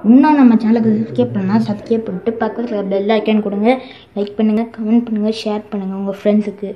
இன்னும் நம்ம சேனலுக்கு சப்ஸ்கிரைப் பண்ணலாம் சப்ஸ்கிரைப் பண்ணிட்டு பக்கத்தில் பெல் ஐக்கான் கொடுங்க லைக் பண்ணுங்கள் கமெண்ட் பண்ணுங்கள் ஷேர் பண்ணுங்கள் உங்கள் ஃப்ரெண்ட்ஸுக்கு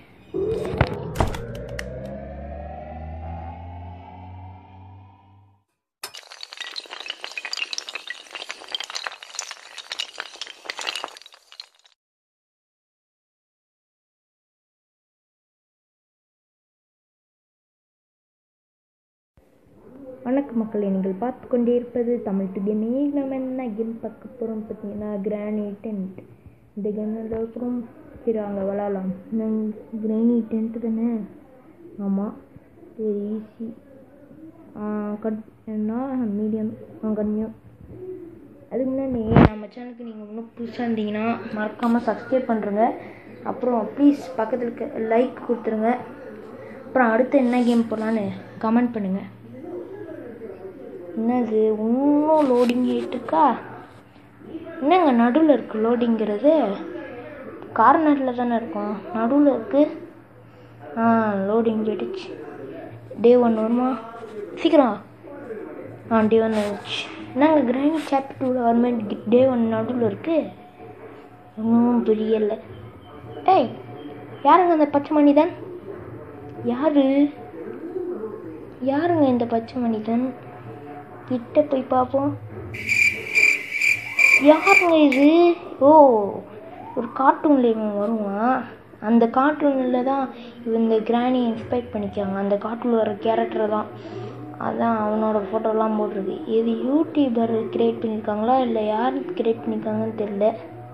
வணக்கம் மக்களே நீங்கள் பார்த்து கொண்டே இருப்பது தமிழ் டுடே மேல் நம்ம என்ன கேம் பார்க்க போகிறோம் பார்த்தீங்கன்னா கிரானி டென்ட் இந்த கேமில் இருக்கிறோம் சரி அங்கே விளாட்லாம் நாங்கள் கிரானி டென்ட்டு தானே ஆமாம் சரி ஈஸி கட் என்ன மீடியம் கன்னியும் அதுக்கு முன்னாடி நம்ம சேனலுக்கு நீங்கள் இன்னும் புதுசாக இருந்தீங்கன்னா மறக்காமல் சப்ஸ்கிரைப் பண்ணுறங்க அப்புறம் ப்ளீஸ் பக்கத்தில் இருக்க லைக் கொடுத்துருங்க அப்புறம் அடுத்து என்ன கேம் போடலான்னு கமெண்ட் பண்ணுங்கள் என்னது இன்னும் லோடிங் இருக்கா என்னங்க நடுவில் இருக்குது லோடிங்கிறது கார்னரில் தானே இருக்கும் நடுவில் இருக்குது ஆ லோடிங் போயிடுச்சு டே ஒன் வருமா சீக்கிரம் ஆ டே ஒன் ஆயிடுச்சு என்னங்க கிராண்ட் சாப்டர் டூவில் வரமாட்டி டே ஒன் நடுவில் இருக்குது ஒன்றும் புரியலை ஏய் யாருங்க அந்த பச்சை மணிதான் யாரு யாருங்க இந்த பச்சை மனிதன் கிட்ட போய் பார்ப்போம் யாருங்க இது ஓ ஒரு கார்ட்டூனில் இவன் வருவான் அந்த கார்ட்டூனில் தான் இவன் இந்த கிராணி இன்ஸ்பைர் பண்ணிக்காங்க அந்த கார்ட்டூனில் வர கேரக்டர் தான் அதான் அவனோட ஃபோட்டோலாம் போட்டிருக்கு இது யூடியூபர் கிரியேட் பண்ணியிருக்காங்களா இல்லை யார் கிரியேட் பண்ணியிருக்காங்கன்னு தெரியல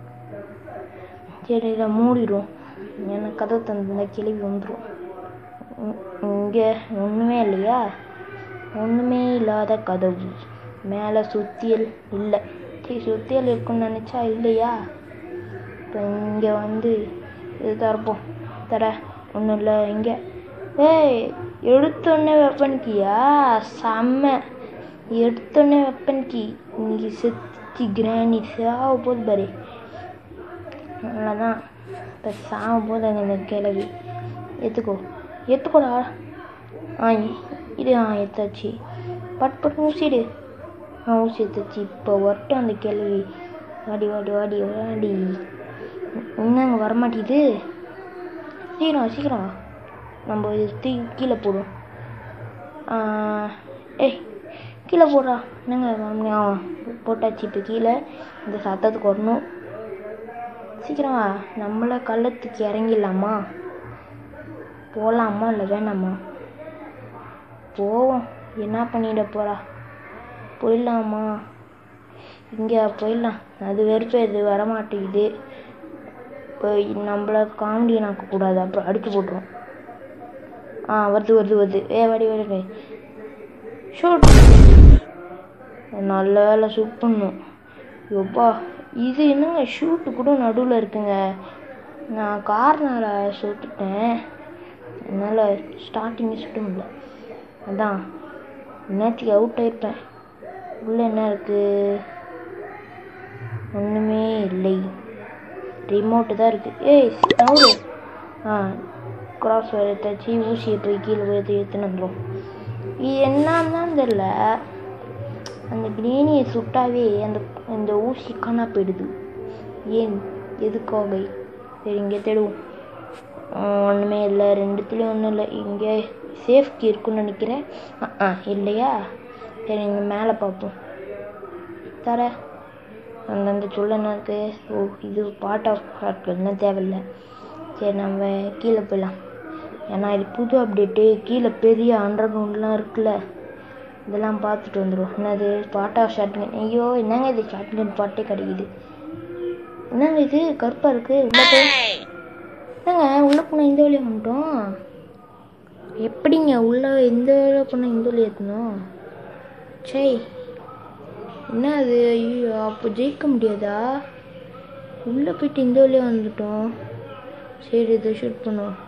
சரி இதை மூடிடும் எனக்கு கதை தந்த கிளவி வந்துடும் இங்கே ஒன்றுமே இல்லையா ஒன்றுமே இல்லாத கதவு மேலே சுத்தியல் இல்லை சரி சுத்தியல் இருக்குன்னு நினச்சா இல்லையா இப்போ இங்கே வந்து இது தரப்போம் தர ஒன்றும் இல்லை இங்கே ஏய் எடுத்தோடனே வெப்பன் கீயா செம்ம எடுத்தோடனே வெப்பன் கீ இங்கே செத்து கிராணி சாவ போது பாரு அவ்வளோதான் இப்போ சாவ போது அங்கே இந்த கிளவி எடுத்துக்கோ எடுத்துக்கோடா ஆ இது ஆ எடுத்தாச்சு பட் பட் ஊசிடு ஆ ஊசி எடுத்தாச்சு இப்போ வரட்டும் அந்த கேள்வி வாடி வாடி வாடி வாடி என்னங்க வரமாட்டேது சீக்கிரம் சீக்கிரம் வா. நம்ம இது தூக்கி கீழே போடுவோம் ஏய் கீழே போடுறா என்னங்க மறுபடியும் ஆ போட்டாச்சு இப்போ கீழே இந்த சத்தத்துக்கு வரணும் சீக்கிரம் வா நம்மளை கள்ளத்துக்கு இறங்கிடலாமா போகலாமா இல்லை வேணாமா போவோம் என்ன பண்ணிட போகிறா போயிடலாமா இங்கே போயிடலாம் அது வெறுப்பு இது வரமாட்டேங்குது இப்போ நம்மள காமெடி நாக்கக்கூடாது அப்புறம் அடிச்சு போட்டுரும் ஆ வருது வருது வருது ஏ வாடி வாடி ஷூட் நல்ல வேலை ஷூட் பண்ணும் எப்பா இது என்னங்க ஷூட்டு கூட நடுவில் இருக்குங்க நான் கார்னரை சுட்டுட்டேன் என்னால் ஸ்டார்டிங்கே சுட்ட முடியல அதான் நேற்றுக்கு அவுட் ஆயிருப்பேன் உள்ளே என்ன இருக்குது ஒன்றுமே இல்லை ரிமோட்டு தான் இருக்குது ஏய் நவுரு ஆ கிராஸ் வயர் எடுத்தாச்சு ஊசியை போய் கீழே போய் எடுத்து எடுத்துன்னு வந்துடும் இது என்னன்னு தான் தெரில அந்த கிரீனியை சுட்டாவே அந்த அந்த ஊசி காணா போயிடுது ஏன் எதுக்காக சரி இங்கே தேடுவோம் ஒன்றுமே இல்லை ரெண்டுத்துலேயும் ஒன்றும் இல்லை இங்கே சேஃப்டி இருக்குன்னு நினைக்கிறேன் ஆ ஆ இல்லையா சரி இங்கே மேலே பார்ப்போம் தர அந்தந்த சொல்ல என்ன இருக்கு ஓ இது பார்ட் ஆஃப் ஷார்ட்கட் என்ன தேவையில்லை சரி நம்ம கீழே போயிடலாம் ஏன்னா இது புது அப்டேட்டு கீழே பெரிய அண்டர் கிரவுண்ட்லாம் இருக்குல்ல இதெல்லாம் பார்த்துட்டு வந்துடும் என்னது பார்ட் ஆஃப் ஷார்ட்கன் ஐயோ என்னங்க இது ஷார்ட்கன் பாட்டே கிடைக்குது என்னங்க இது கருப்பாக இருக்குது உள்ள போய் என்னங்க உள்ளே போனால் இந்த வழியாக வந்துட்டோம் எப்படிங்க உள்ளே எந்த வழியாக போனால் இந்த வழியாக ஏற்றணும் சே என்ன அது ஐயோ அப்போ ஜெயிக்க முடியாதா உள்ளே போயிட்டு இந்த வழியாக வந்துட்டோம் சரி இதை ஷூட் பண்ணுவோம்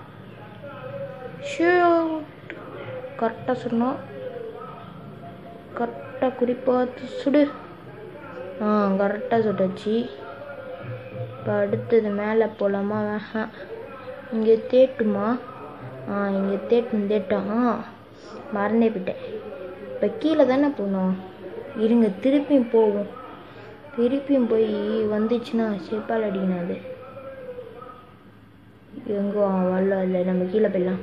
ஷூட் கரெக்டாக சொன்னோம் கரெக்டாக குறிப்பாக சுடு ஆ கரெக்டாக சுட்டாச்சு இப்போ அடுத்தது மேலே போகலாமா வேணாம் இங்கே தேட்டுமா ஆ இங்கே தேட்டும் தேட்டோம் மறந்தே போயிட்டேன் இப்போ கீழே தானே போகணும் இருங்க திருப்பியும் போகும் திருப்பியும் போய் வந்துச்சுன்னா செப்பால் அடிக்கணும் அது எங்கோ வரல இல்லை நம்ம கீழே போயிடலாம்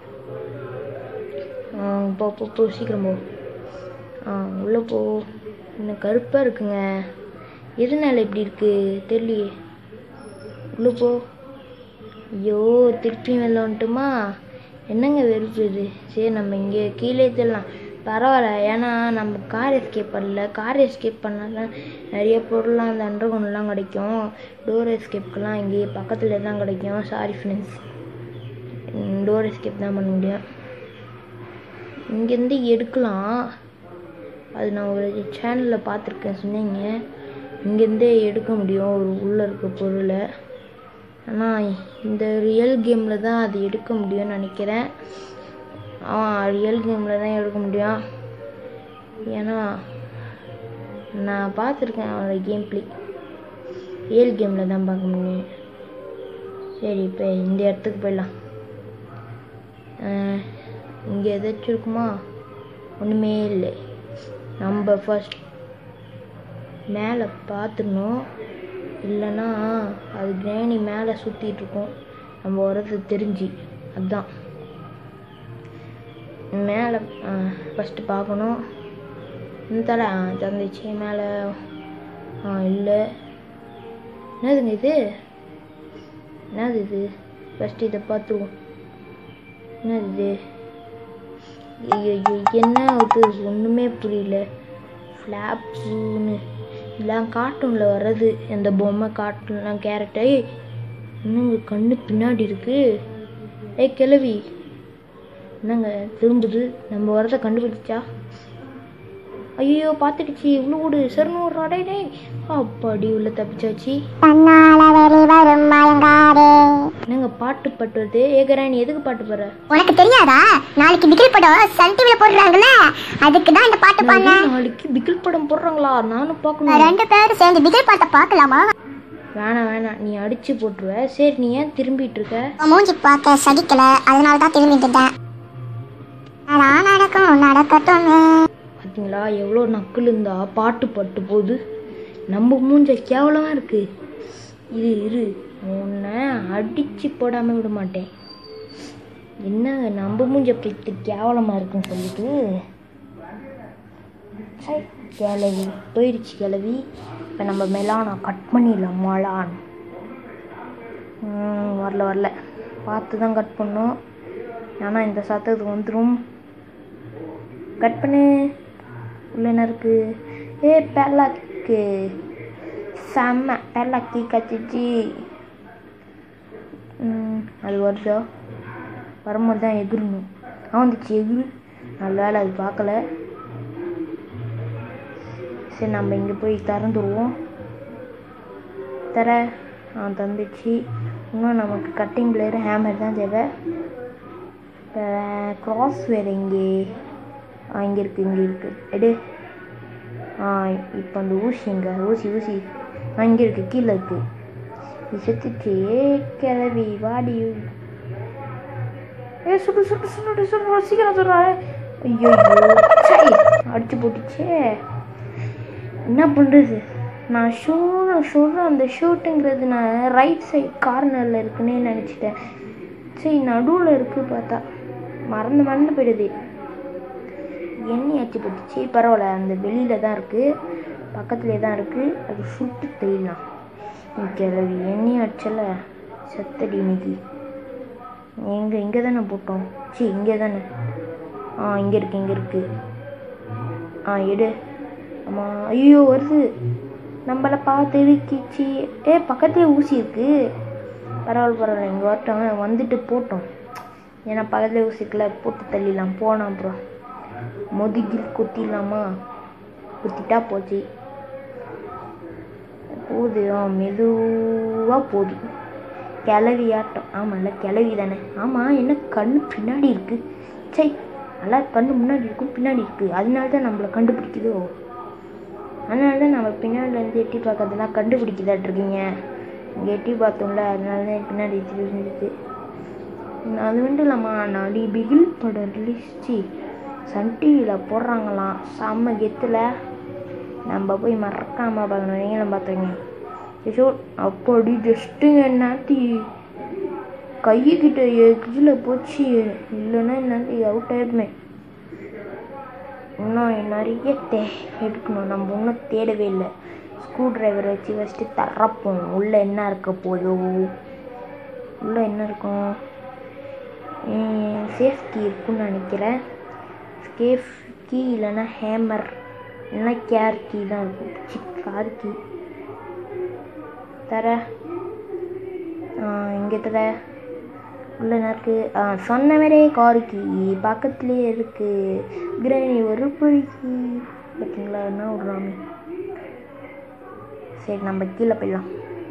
ஆ, போ போ போ சீக்கிரம் போ ஆ உள்ளே போ இன்னும் கருப்பாக இருக்குங்க எதனால இப்படி இருக்கு தெரியலையே உள்ளே போ ஐயோ திருப்பியும் வெளில வந்துட்டுமா என்னங்க வெறுப்பு இது சரி நம்ம இங்கே கீழே தரலாம் பரவாயில்ல ஏன்னா நம்ம கார் எஸ்கேப் பண்ணல கார் எஸ்கேப் பண்ணாதான் நிறைய பொருள்லாம் அந்த அண்டர் கிரவுண்ட்லாம் கிடைக்கும் டோர் எஸ்கேப்க்கெல்லாம் இங்கேயே பக்கத்தில் தான் கிடைக்கும் சாரி ஃப்ரெண்ட்ஸ் டோர் எஸ்கேப் தான் பண்ண முடியும் இங்கேருந்து எடுக்கலாம் அது நான் ஒரு சேனலில் பார்த்துருக்கேன் சொன்னீங்க இங்கேருந்தே எடுக்க முடியும் ஒரு உள்ளே இருக்க பொருளை ஆனால் இந்த ரியல் கேமில் தான் அது எடுக்க முடியும்னு நினைக்கிறேன் ஆமாம் ரியல் கேமில் தான் எடுக்க முடியும் ஏன்னா நான் பார்த்துருக்கேன் அவனோட கேம் ப்ளே ரியல் கேமில் தான் பார்க்க முடியும் சரி இப்போ இந்த இடத்துக்கு போயிடலாம் இங்கே ஏதாச்சும் இருக்குமா ஒன்றுமே இல்லை நம்ம ஃபர்ஸ்ட் மேலே பார்த்துடணும் இல்லைன்னா அது கிரேணி மேலே சுற்றிட்டு இருக்கும் நம்ம வரது தெரிஞ்சு அதுதான் மேலே ஃபஸ்ட்டு பார்க்கணும் இந்த தலை ஆ தந்துச்சு மேலே ஆ இல்லை என்னதுங்க இது என்னது இது ஃபஸ்ட்டு இதை பார்த்துருவோம் என்னது இது ஐயோ என்ன இது ஒன்றுமே புரியல ஃப்ளாப்ஸுன்னு இதெல்லாம் கார்ட்டூனில் வர்றது இந்த பொம்மை கார்ட்டூன்லாம் கேரக்டர் ஏய் என்னங்க கண்ணு பின்னாடி இருக்கு ஏய் கிழவி என்னங்க திரும்புது நம்ம வரதை கண்டுபிடிச்சா ஐயோ பார்த்துடுச்சு இவ்வளோ ஓடு சரணூறு அடே டேய் அப்பாடி உள்ள தப்பிச்சாச்சு தன்னால வெளிவரும் மயங்காதே என்னங்க பாட்டு பாட்டு வருது ஏகராணி எதுக்கு பாட்டு பாடுற உனக்கு தெரியாதா நாளைக்கு பிகில் படம் சன் டிவில போடுறாங்கல்ல அதுக்கு தான் இந்த பாட்டு பாடினேன் நான் நாளைக்கு பிகில் படம் போடுறாங்களா நானும் பார்க்கணும் ரெண்டு பேரும் சேர்ந்து பிகில் பாட்டை பார்க்கலாமா வேணாம் வேணாம் நீ அடிச்சு போட்டுருவ சரி நீ ஏன் திரும்பிட்டு இருக்க உன் மூஞ்சி பார்க்க சகிக்கல அதனால தான் திரும்பிட்டுட்டேன் அதான் நடக்கும் நடக்கட்டுமே பார்த்தீங்களா எவ்வளோ நக்கல் இருந்தா பாட்டு பட்டு போகுது நம்ம மூஞ்ச கேவலமா இருக்கு இரு இரு உன்னை அடிச்சு போடாம விட மாட்டேன் என்னங்க நம்ம மூஞ்ச பிடித்து கேவலமா இருக்குன்னு சொல்லிட்டு சை கிளவி போயிடுச்சு கிளவி இப்போ நம்ம மெலானா கட் பண்ணிடலாம் மலான் ம், வரல வரல பார்த்து தான் கட் பண்ணோம் ஏன்னா இந்த சத்தத்துக்கு வந்துடும் கட் பண்ணு உள்ள என்ன இருக்கு ஏ பெல்லாக்கு செம்ம பெல்லாக்கி கச்சிச்சு ம், அது வருதா வரும்போது தான் எகிரணும் ஆ வந்துச்சு எகிரு நல்ல வேலை அது பார்க்கல சரி நம்ம இங்கே போய் திறந்துருவோம் தர ஆ தந்துச்சு இன்னும் நமக்கு கட்டிங் பிளேயர் ஹேமர் தான் தேவை இப்போ க்ராஸ் வேறு இங்கே ஆ இங்கே இருக்குது இங்கே இருக்குது எடு ஆ இப்போ அந்த ஊசி எங்க ஊசி ஊசி ஆ இங்கே இருக்குது கீழே இருக்குது இது செத்துச்சு ஏ கிளவி வாடி ஏ சுடு சுடு சுடு சுடு சீக்கிரம் சொல்கிறா ஐயோ சரி அடிச்சு போட்டுச்சே என்ன பண்ணுறது நான் ஷூ சொல்கிறேன் அந்த ஷூட்டுங்கிறது நான் ரைட் சைட் கார்னரில் இருக்குன்னே நினச்சிட்டேன் சரி நடுவில் இருக்குது பார்த்தா மறந்து மறந்து போயிடுது எண்ணெய் அச்சு போட்டுச்சு பரவாயில்ல அந்த வெளியில் தான் இருக்குது பக்கத்துலேயே தான் இருக்குது அது சுட்டு தெரியலாம் கிளவி எண்ணெய் அடிச்சல செத்தடி இன்னைக்கு எங்கே இங்கே தானே போட்டோம் சி இங்கே தானே ஆ இங்கே இருக்கு இங்கே இருக்கு ஆ எடு ஆமாம் ஐயோ வருது நம்மளை பார்த்து இருக்கிச்சு ஏ பக்கத்துலேயே ஊசி இருக்கு பரவாயில்ல பரவாயில்ல இங்கே வரட்டும் வந்துட்டு போட்டோம் ஏன்னா பக்கத்துலேயே ஊசி இருக்குல்ல போட்டு தள்ளிடலாம் போனோம் அப்புறம் முதுகில் குத்திடலாமா குத்திட்டா போச்சு போகுது ஆ மெதுவாக போகுது கிளவி ஆட்டம் ஆமாம்ல கிளவி தானே ஆமாம் என்ன கண்ணு பின்னாடி இருக்கு சை நல்லா கண்ணு முன்னாடி இருக்கும் பின்னாடி இருக்கு அதனால தான் நம்மளை கண்டுபிடிக்குதோ அதனால தான் நம்ம பின்னாடிலேருந்து எட்டி பார்க்கறதெல்லாம் கண்டுபிடிக்குதாட்டு இருக்கீங்க இங்கே எட்டி பார்த்தோம்ல அதனால தான் பின்னாடி தெரிஞ்சிருக்கு அது மட்டும் இல்லாமா நாடி பிகில் படம் ரிலீஸ் சன் டிவியில் போடுறாங்களாம் செம்ம கெத்தில் நம்ம போய் மறக்காமல் பார்க்கணும் நீங்களும் பார்த்துருங்க ஐயோ அப்படி ஜஸ்ட்டுங்க என்னாத்தி கைக்கிட்ட எக்ஸில் போச்சு இல்லைன்னா என்னாத்தி அவுட் ஆயிருப்பேன் இன்னும் நிறைய தே எடுக்கணும் நம்ம இன்னும் தேடவே இல்லை ஸ்க்ரூ டிரைவர் வச்சு ஃபஸ்ட்டு தரப்போம் உள்ளே என்ன இருக்க போதோ உள்ளே என்ன இருக்கும் சேஃப் கீ இருக்குன்னு நினைக்கிறேன் சேஃப் கீ இல்லைன்னா ஹேமர் இல்லைன்னா கேர் கீ தான் இருக்கும் சிக் கார் கீ தர இங்கே தர உள்ள என்ன இருக்கு ஆ, சொன்ன மாதிரியே கார் கீ பக்கத்துலேயே இருக்கு கிராணி ஒரு பொறுக்கி பார்த்தீங்களா என்ன விட்றாமே சரி நம்ம கீழே போயிடலாம்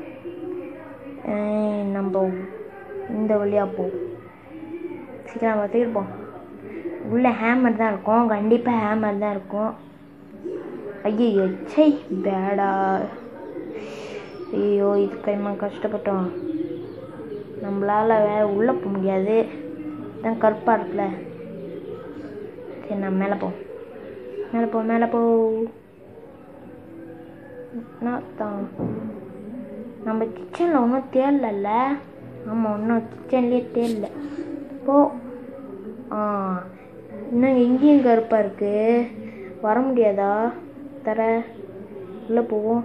ஏய், நம்ம இந்த வழியாக போ சீக்கிரம் நம்ம போயிருப்போம் உள்ள ஹேமர் தான் இருக்கும் கண்டிப்பாக ஹேமர் தான் இருக்கும் ஐயோ சை பேடா ஐயோ இது கைமா கஷ்டப்பட்டோம் நம்மளால வேற உள்ளே போக முடியாது தான் கருப்பாக இருக்குல்ல சரி நான் மேலே போ மேலே போ மேலே போ தான் நம்ம கிச்சனில் ஒன்றும் தேடலல்ல ஆமாம் ஒன்றும் கிச்சன்லேயே தேடல போ ஆ இன்னும் எங்கேயும் கருப்பாக இருக்கு வர முடியாதா தர உள்ளே போவோம்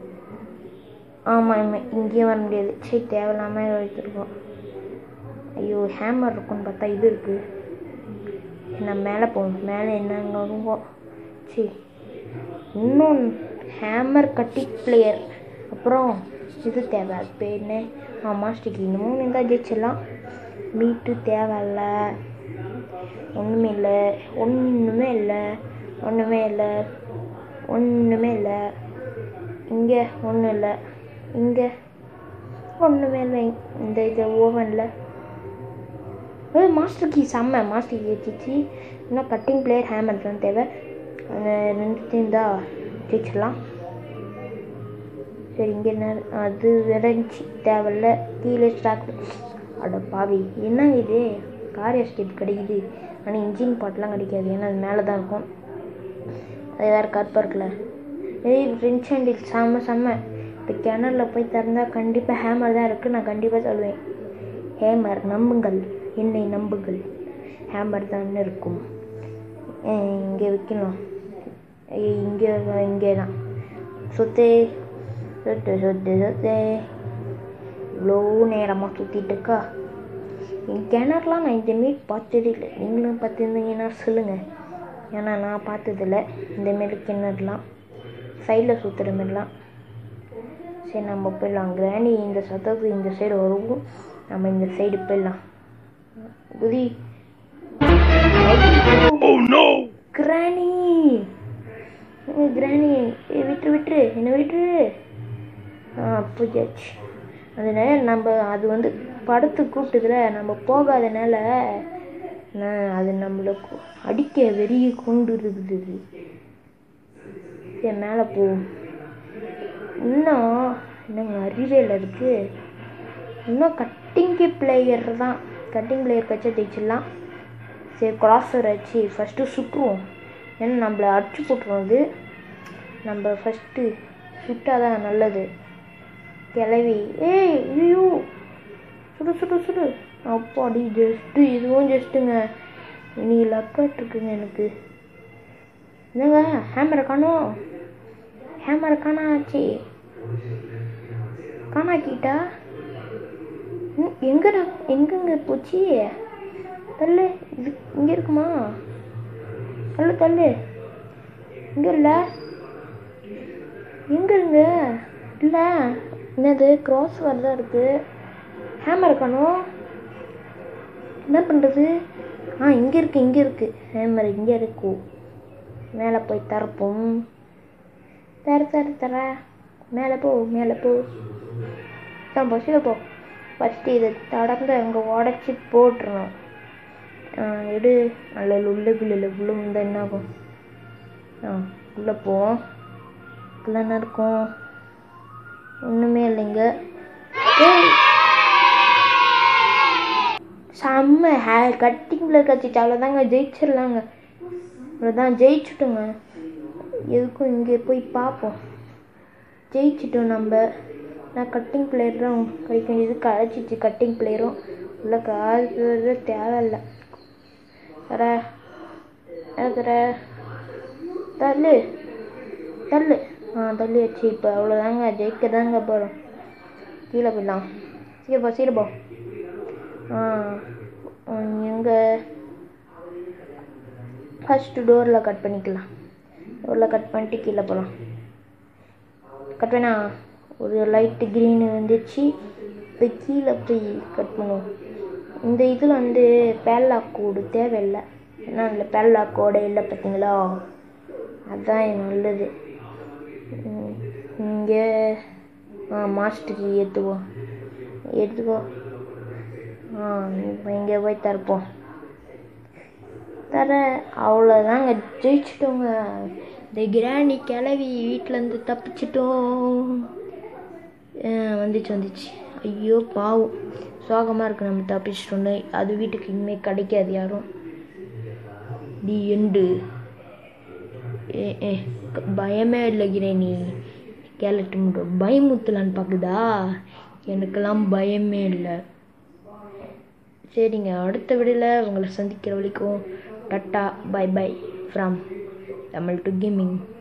ஆமாம் ஆமாம் இங்கேயும் வர முடியாது சரி தேவையில்லாமல் வைத்திருக்கோம் ஐயோ ஹேமர் இருக்குன்னு பார்த்தா இது இருக்குது நான் மேலே போவோம் மேலே என்னங்க வருவோம் சரி இன்னும் ஹேமர் கட்டி பிளேயர் அப்புறம் இது தேவை அது பேர் என்ன ஆமாம் ஸ்டிக்கி இந்த மூணு இருந்தால் ஜெயிச்சிடலாம் மீட்டு தேவையில்ல ஒன்றுமே இல்லை ஒன்றுமே இல்லை ஒன்றுமே இல்லை ஒன்றுமே இல்லை இங்கே ஒன்றும் இல்லை இங்கே ஒன்றுமே இல்லை இந்த இது ஓவனில் ஏய் மாஸ்டர் கீ செம்ம மாஸ்டர் கீ வச்சிச்சு இன்னும் கட்டிங் பிளேயர் ஹேமர் தான் தேவை அந்த ரெண்டுத்தையும் தான் ஜெயிச்சிடலாம் சரி இங்கே என்ன அது விரைஞ்சி தேவையில்ல கீழே ஸ்டாக் அட பாவி என்ன இது கார் எஸ்டேட் கிடைக்குது ஆனால் இன்ஜின் பாட்டெலாம் கிடைக்காது ஏன்னா அது மேலே தான் இருக்கும் அது வேறு கருப்பாக இருக்குல்ல ஏய் ஃப்ரெண்ட்ஸ் ஹேண்டில் செம்ம செம்ம இப்போ கிணறுல போய் திறந்தால் கண்டிப்பாக ஹேமர் தான் இருக்குது நான் கண்டிப்பாக சொல்லுவேன் ஹேமர் நம்புங்கள் என்னை நம்புங்கள் ஹேமர் தான் இருக்கும் இங்கே வைக்கணும் ஏய், இங்கே இங்கே தான் சுத்து சுத்து சுத்து சுத்து இவ்வளோ நேரமாக சுற்றிட்டு இருக்கா என் கிணறுலாம் நான் இந்த மாரி பார்த்ததே இல்லை நீங்களும் பார்த்துருந்தீங்கன்னா சொல்லுங்கள் ஏன்னா நான் பார்த்ததில்ல இந்த மாரி கிணறுலாம் சைடில் சுற்றுற மாரிலாம் சரி நம்ம போயிடலாம் கிராணி இந்த சத்தத்துக்கு இந்த சைடு வருவோம் நம்ம இந்த சைடு போயிடலாம் குதி கிராணி ஏய், கிராணி ஏய், விட்டுரு விட்டுரு என்ன விட்டுரு ஆ புரியாச்சு அதனால நம்ம அது வந்து படத்து கூப்பிட்டதுல நம்ம போகாதனால நான் அது நம்மளை கொ- அடிக்க வெறிய கொண்டு இருக்குது சரி மேலே போவோம் இன்னும் என்னங்க அறிவியல் இருக்கு இன்னும் கட்டிங்கு பிளேயர் தான் கட்டிங் பிளேயர் வச்சு ஜெயிச்சிடலாம் சரி கிராஸர் வச்சு ஃபஸ்ட்டு சுற்றுவோம் ஏன்னா நம்மளை அடிச்சு போட்டுரும் அது நம்ம ஃபஸ்ட்டு சுட்டாதான் நல்லது கிளவி ஏய் ஐயோ சுடு சுடு சுடு அப்பாடி ஜஸ்ட்டு இதுவும் ஜஸ்ட்டுங்க நீ லக்காட் இருக்குங்க எனக்கு என்னங்க ஹேமரை காணோம் ஹேமரை காணாச்சு காணாக்கிட்டா ம், எங்கடா எங்கங்க போச்சு தள்ளு இது இங்கே இருக்குமா தள்ளு தள்ளு இங்கே இல்லை எங்க இருங்க இல்லை என்னது கிராஸ் தான் இருக்கு ஹேமர் காணோம் என்ன பண்ணுறது ஆ இங்கே இருக்கு இங்கே இருக்கு ஹேமர் இங்கே இருக்கும் மேலே போய் தரப்போம் தர தர தர மேலே போ மேலே போ தான் பஸ்ஸில் போ ஃபஸ்ட்டு இதை தடந்து அங்கே உடச்சி போட்டுருணும் ஆ, எடு அதில் உள்ள பிள்ளைல உள்ள இருந்தால் என்ன ஆகும் ஆ உள்ளே போவோம் உள்ள என்ன இருக்கும் ஒன்றுமே இல்லைங்க ஏய் செம்ம ஹே கட்டிங்கில் கச்சிச்சு அவ்வளோதாங்க ஜெயிச்சிடலாங்க அவ்வளோதான் ஜெயிச்சுட்டோங்க எதுக்கும் இங்கே போய் பார்ப்போம் ஜெயிச்சிட்டோம் நம்ம நான் கட்டிங் பிளேயர் தான் கிடைக்க வேண்டியது கழிச்சிச்சு கட்டிங் பிளேயரும் உள்ள காது தேவையில்லை தர தர தள்ளு தள்ளு ஆ தள்ளி வச்சு இப்போ அவ்வளோதாங்க ஜெயிக்க தாங்க போகிறோம் கீழே போயிடலாம் சீக்கிரம் போ சீக்கிரம் போ ஆ எங்கே ஃபஸ்ட்டு டோரில் கட் பண்ணிக்கலாம் டோரில் கட் பண்ணிட்டு கீழே போகலாம் கட் பண்ணா ஒரு லைட்டு க்ரீனு வந்துச்சு இப்போ கீழே போய் கட் பண்ணுவோம் இந்த இதில் வந்து பேல்லாக் கோடு தேவையில்லை ஏன்னா அதில் பேல்லாக் கோடே இல்லை பார்த்தீங்களா அதுதான் நல்லது இங்கே ஆ மாஸ்டருக்கு ஏற்றுவோம் எடுத்துக்கோ ஆ இப்போ இங்கே போய் தரப்போம் தர அவ்வளோதாங்க ஜெயிச்சிட்டோங்க இந்த கிராணி கிளவி வீட்டிலேருந்து தப்பிச்சிட்டோம் ஆ, வந்துச்சு வந்துச்சு ஐயோ பாவம் சோகமாக இருக்கு நம்ம தப்பிச்சிட்டோன்னு அது வீட்டுக்கு இனிமேல் கிடைக்காது யாரும் டி எண்டு ஏ ஏ க- பயமே இல்லை கிரணி கேலட்டு மட்டும் பயமுத்தலான்னு பார்க்குதா எனக்கெல்லாம் பயமே இல்லை சரிங்க அடுத்த வீடியோவில் உங்களை சந்திக்கிற வரைக்கும் டட்டா bye bye from Tamil to gaming